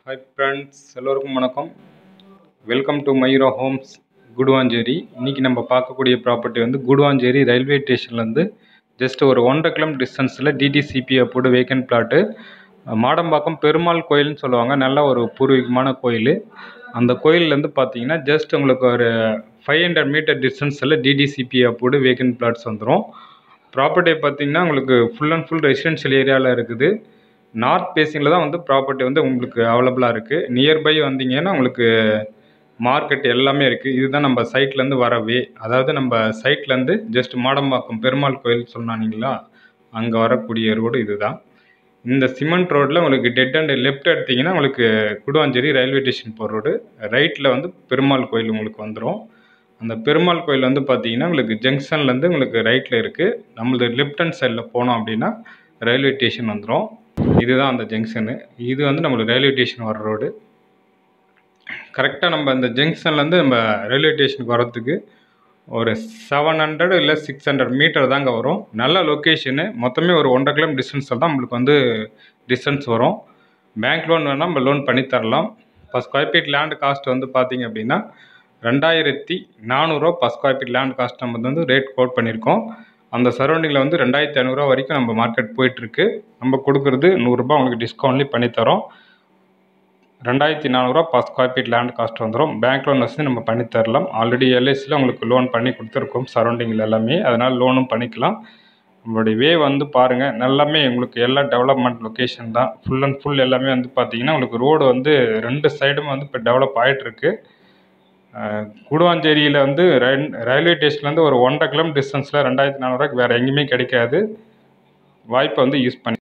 hi friends எல்லோருக்கும் வணக்கம் welcome to Mayura homes Guduvanchery இன்றைக்கி நம்ம பார்க்கக்கூடிய ப்ராப்பர்ட்டி வந்து குடுவாஞ்சேரி ரயில்வே ஸ்டேஷன்லேருந்து ஜஸ்ட் ஒரு ஒன்றரை கிலோமீட்டர் டிஸ்டன்ஸில் DTCP approved vacant plot Madambakkam Perumal கோயில்னு சொல்லுவாங்க நல்ல ஒரு பூர்வீகமான கோயில் அந்த கோயில்லேருந்து பார்த்தீங்கன்னா ஜஸ்ட் உங்களுக்கு ஒரு ஃபைவ் ஹண்ட்ரட் மீட்டர் டிஸ்டன்ஸில் டிடிசிபி அப்போடு வேக்கன்ட் பிளாட்ஸ் வந்துடும் ப்ராப்பர்ட்டி பார்த்தீங்கன்னா உங்களுக்கு ஃபுல் அண்ட் ஃபுல் ரெசிடென்ஷியல் ஏரியாவில் இருக்குது நார்த் பேசிங்கில் தான் வந்து ப்ராப்பர்ட்டி வந்து உங்களுக்கு அவைலபிளாக இருக்குது நியர்பை வந்தீங்கன்னா உங்களுக்கு மார்க்கெட் எல்லாமே இருக்குது இதுதான் நம்ம சைட்லேருந்து வர வே அதாவது நம்ம சைட்லேருந்து ஜஸ்ட் மாடம்பாக்கம் பெருமாள் கோயில் சொன்னானீங்களா அங்கே வரக்கூடிய ரோடு இதுதான் இந்த சிமெண்ட் ரோட்டில் உங்களுக்கு டெட் அண்ட் லெஃப்ட் எடுத்தீங்கன்னா உங்களுக்கு குடுவாஞ்சேரி ரயில்வே ஸ்டேஷன் போகிற ரோடு ரைட்டில் வந்து பெருமாள் கோயில் உங்களுக்கு வந்துடும் அந்த பெருமாள் கோயில் வந்து பார்த்தீங்கன்னா உங்களுக்கு ஜங்ஷன்லேருந்து உங்களுக்கு ரைட்டில் இருக்குது நம்மளது லெஃப்ட் ஹேண்ட் சைடில் போனோம் அப்படின்னா ரயில்வே ஸ்டேஷன் வந்துடும் இதுதான் அந்த ஜங்ஷனு இது வந்து நம்மளுக்கு ரயில்வே ஸ்டேஷன் வர ரோடு கரெக்டாக நம்ம அந்த ஜங்ஷன்லேருந்து நம்ம ரயில்வே ஸ்டேஷனுக்கு வரத்துக்கு ஒரு செவன் ஹண்ட்ரட் இல்லை சிக்ஸ் ஹண்ட்ரட் மீட்டர் தாங்க வரும் நல்ல லொக்கேஷனு மொத்தமே ஒரு ஒன்றரை கிலோமீட்டர் டிஸ்டன்ஸில் தான் நம்மளுக்கு வந்து டிஸ்டன்ஸ் வரும் பேங்க் லோன் வேணால் நம்ம லோன் பண்ணி தரலாம் இப்போ ஸ்கொயர் ஃபீட் லேண்ட் காஸ்ட் வந்து பார்த்தீங்க அப்படின்னா ரெண்டாயிரத்தி நானூறுரூவா per square feet land cost நம்ம வந்து ரேட் கோட் பண்ணியிருக்கோம் அந்த சரௌண்டிங்கில் வந்து ரெண்டாயிரத்தி ஐநூறுரூவா வரைக்கும் நம்ம மார்க்கெட் போயிட்டுருக்கு நம்ம கொடுக்குறது நூறுரூபா உங்களுக்கு டிஸ்கவுண்ட்லேயும் பண்ணித்தரோம் ரெண்டாயிரத்தி நானூறுரூவா per square feet land cost வந்துடும் பேங்க் லோன் வசதி நம்ம பண்ணி தரலாம் ஆல்ரெடி எல்ஐசியில் உங்களுக்கு லோன் பண்ணி கொடுத்துருக்கோம் சரௌண்டிங்கில் எல்லாமே அதனால் லோனும் பண்ணிக்கலாம் நம்மளுடைய வே வந்து பாருங்கள் எல்லாமே உங்களுக்கு எல்லா டெவலப்மெண்ட் லொக்கேஷன் தான் ஃபுல் அண்ட் ஃபுல் எல்லாமே வந்து பார்த்தீங்கன்னா உங்களுக்கு ரோடு வந்து ரெண்டு சைடும் வந்து இப்போ டெவலப் ஆகிட்டுருக்கு கூடுவாஞ்சேரியில் வந்து ரயில் ரயில்வே ஸ்டேஷன்லேருந்து ஒரு ஒன்றரை கிலோமீட்டர் டிஸ்டன்ஸில் ரெண்டாயிரத்தி நானூறுரூவாய்க்கு வேறு எங்கேயுமே கிடைக்காது வாய்ப்பை வந்து யூஸ் பண்ணி